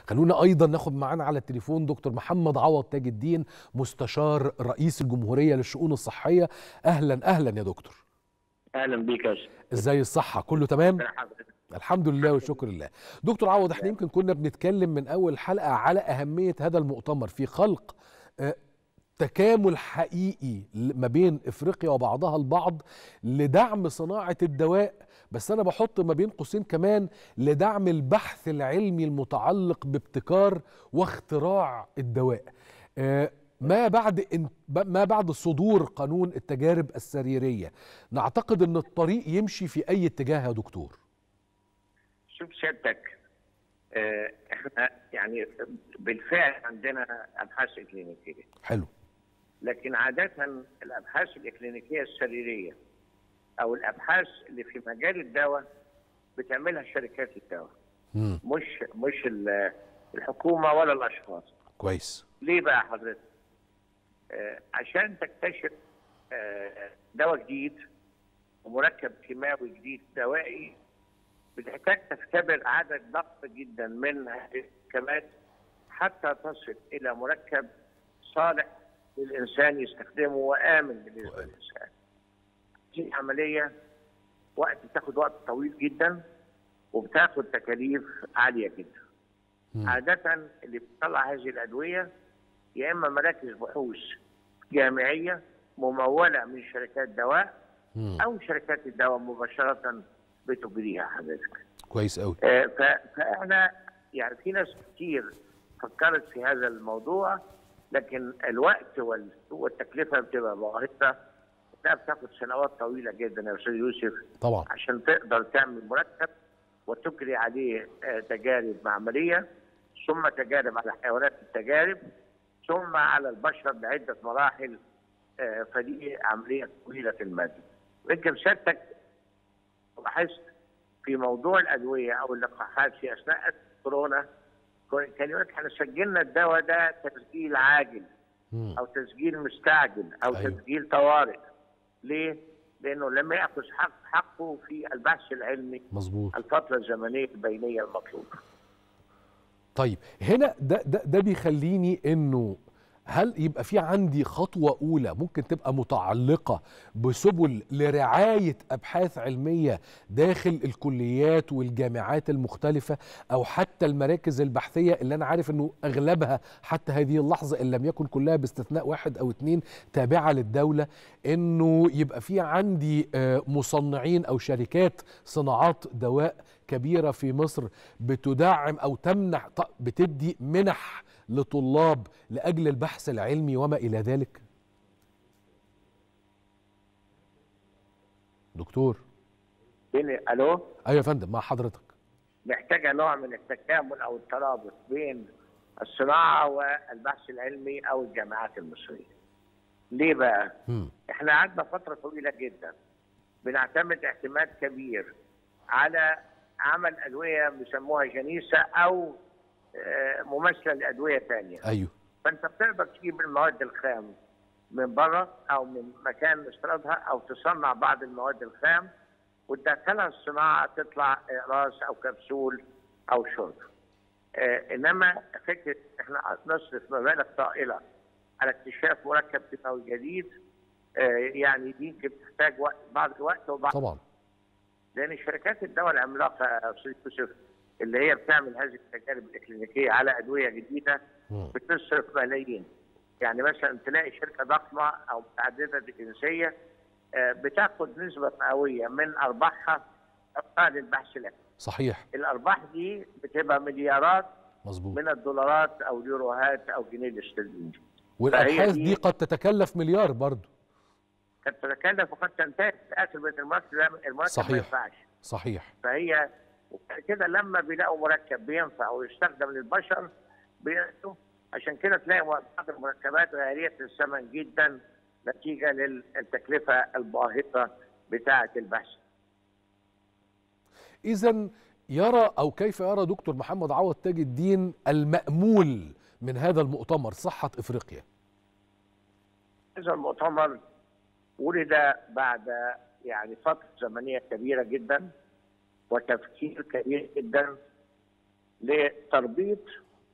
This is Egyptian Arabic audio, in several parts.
خلونا ايضا ناخد معانا على التليفون دكتور محمد عوض تاج الدين مستشار رئيس الجمهوريه للشؤون الصحيه اهلا اهلا يا دكتور اهلا بيك يا أستاذ. ازاي الصحه كله تمام أنا حضرتك. الحمد لله والشكر لله دكتور عوض احنا يمكن كنا بنتكلم من اول حلقه على اهميه هذا المؤتمر في خلق آه، تكامل حقيقي ل- ما بين افريقيا وبعضها البعض لدعم صناعه الدواء بس انا بحط ما بين قوسين كمان لدعم البحث العلمي المتعلق بابتكار واختراع الدواء آه، ما بعد إن ب- ما بعد صدور قانون التجارب السريريه نعتقد ان الطريق يمشي في اي اتجاه يا دكتور شوف سيادتك آه، احنا يعني بالفعل عندنا ابحاث اكلينيكيه حلو لكن عاده الابحاث الاكلينيكيه السريريه او الابحاث اللي في مجال الدواء بتعملها شركات الدواء مم. مش مش ال- الحكومه ولا الاشخاص كويس ليه بقى حضرتك؟ آه، عشان تكتشف آه، دواء جديد ومركب كيماوي جديد دوائي بتحتاج تختبر عدد ضخم جدا من هذه الكمات حتى تصل الى مركب صالح للانسان يستخدمه وامن بالنسبه للانسان. دي عمليه وقت بتاخد وقت طويل جدا وبتاخد تكاليف عاليه جدا. مم. عادة اللي بتطلع هذه الأدوية يا إما مراكز بحوث جامعية ممولة من شركات دواء مم. أو شركات الدواء مباشرة بتجريها حضرتك. كويس قوي آه، ف- فإحنا يعني في ناس كتير فكرت في هذا الموضوع لكن الوقت وال- والتكلفة بتبقى باهظة لا بتاخد سنوات طويلة جدا يا أستاذ يوسف طبعا عشان تقدر تعمل مركب وتجري عليه آه، تجارب معمليه ثم تجارب على حيوانات التجارب ثم على البشر بعده مراحل آه، فدي عمليه طويله المدى. يمكن سيادتك لاحظت في موضوع الادويه او اللقاحات في اثناء كورونا كان يقول لك احنا سجلنا الدواء ده تسجيل عاجل مم. او تسجيل مستعجل او أيوه. أيوه. تسجيل طوارئ ليه؟ لانه لم ياخذ حق حقه في البحث العلمي مظبوط الفتره الزمنيه البينيه المطلوبه. طيب هنا ده ده ده بيخليني انه هل يبقى في عندي خطوة أولى ممكن تبقى متعلقة بسبل لرعاية أبحاث علمية داخل الكليات والجامعات المختلفة أو حتى المراكز البحثية اللي أنا عارف أنه أغلبها حتى هذه اللحظة إن لم يكن كلها باستثناء واحد أو اتنين تابعة للدولة أنه يبقى في عندي آه، مصنعين أو شركات صناعات دواء كبيرة في مصر بتدعم أو تمنح ط- بتدي منح لطلاب لأجل البحث العلمي وما إلى ذلك دكتور بين الو أيوة يا فندم مع حضرتك محتاجه نوع من التكامل او الترابط بين الصناعه والبحث العلمي او الجامعات المصريه. ليه بقى؟ مم. احنا قعدنا فتره طويله جدا بنعتمد اعتماد كبير على عمل ادويه بيسموها جنيسه او آه، مماثله لادويه ثانيه أيوه فانت بتقدر تجيب المواد الخام من بره او من مكان استيرادها او تصنع بعض المواد الخام وتدخلها الصناعه تطلع اقراص او كبسول او شرب. آه انما فكره احنا نصرف مبالغ طائله على اكتشاف مركب كيماوي جديد آه يعني دي يمكن تحتاج وقت بعض الوقت وبعض طبعا لان شركات الدواء العملاقه يا استاذ يوسف اللي هي بتعمل هذه التجارب الاكلينيكيه على ادويه جديده مم. بتصرف ملايين يعني مثلا تلاقي شركه ضخمه او متعدده الجنسيه آه، بتاخد نسبه مئويه من ارباحها بعد البحث العلمي صحيح الارباح دي بتبقى مليارات مظبوط من الدولارات او اليوروهات او جنيه الاسترليني والأبحاث فهي دي دي- قد تتكلف مليار برضو قد تتكلف وقد تنتهي في اخر بيت المركب المركب ما صحيح. ينفعش صحيح فهي كده لما بيلاقوا مركب بينفع ويستخدم للبشر بياخدوا عشان كده تلاقي بعض المركبات غالية الثمن جدا نتيجة للتكلفة الباهظة بتاعة البحث. إذا يرى أو كيف يرى دكتور محمد عوض تاج الدين المأمول من هذا المؤتمر صحة إفريقيا هذا المؤتمر ولد بعد يعني فترة زمنية كبيرة جدا وتفكير كبير جدا لتربيط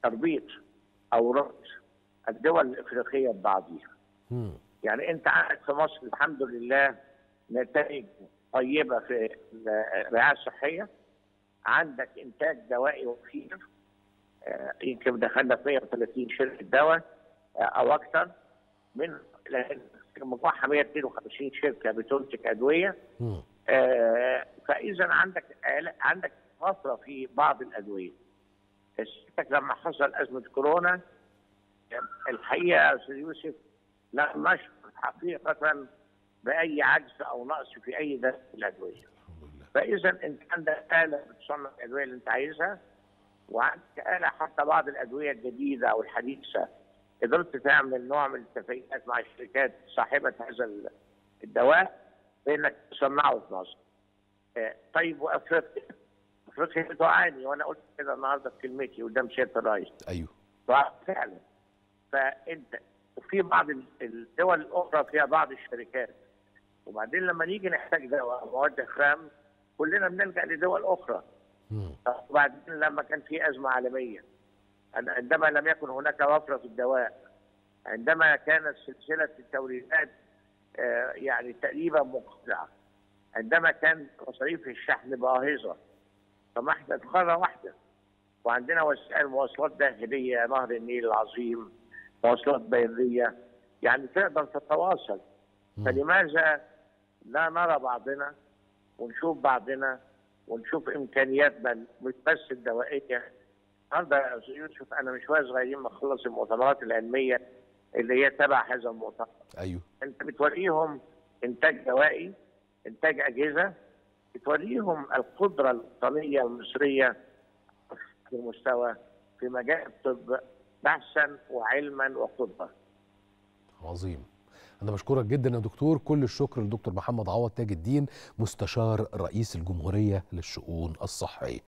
تربيط او ربط الدول الافريقيه ببعضها مم. يعني انت عندك في مصر الحمد لله نتائج طيبه في الرعايه الصحيه عندك انتاج دوائي وفير آه، يمكن دخلنا في 130 شركه دواء آه، او اكثر من لأن مجموعها 152 شركه بتنتج ادويه مم. آه، فاذا عندك آل- عندك وفره في بعض الادويه. الشركه لما حصل ازمه كورونا الحقيقه يا استاذ يوسف لم نشعر حقيقه باي عجز او نقص في اي ده من الادويه. الحمد لله فاذا انت عندك اله بتصنع الادويه اللي انت عايزها وعندك اله حتى بعض الادويه الجديده او الحديثه قدرت تعمل نوع من الاتفاقيات مع الشركات صاحبه هذا ال- الدواء بانك تصنعه في مصر. آه، طيب وافريقيا؟ افريقيا بتعاني وانا قلت كده النهارده في كلمتي قدام سياده الرئيس. ايوه فعلا فانت وفي بعض ال- الدول الاخرى فيها بعض الشركات وبعدين لما نيجي نحتاج دواء أو مواد خام كلنا بنلجا لدول اخرى مم. وبعدين لما كان في ازمه عالميه أن- عندما لم يكن هناك وفره في الدواء عندما كانت سلسله التوريدات آه، يعني تقريبا منقطعه عندما كان مصاريف الشحن باهظه فما احنا قاره واحده وعندنا وسائل مواصلات داخليه نهر النيل العظيم مواصلات بريه يعني تقدر تتواصل مم. فلماذا لا نرى بعضنا ونشوف بعضنا ونشوف امكانياتنا مش بس الدوائيه النهارده يا استاذ يوسف انا مش شويه صغيرين ما خلص المؤتمرات العلميه اللي هي تبع هذا المؤتمر ايوه انت بتوريهم انتاج دوائي انتاج اجهزه بتوريهم القدره الوطنيه المصريه في المستوى في مجال الطب بحثا وعلما وقدره عظيم انا بشكرك جدا يا دكتور كل الشكر للدكتور محمد عوض تاج الدين مستشار رئيس الجمهوريه للشؤون الصحيه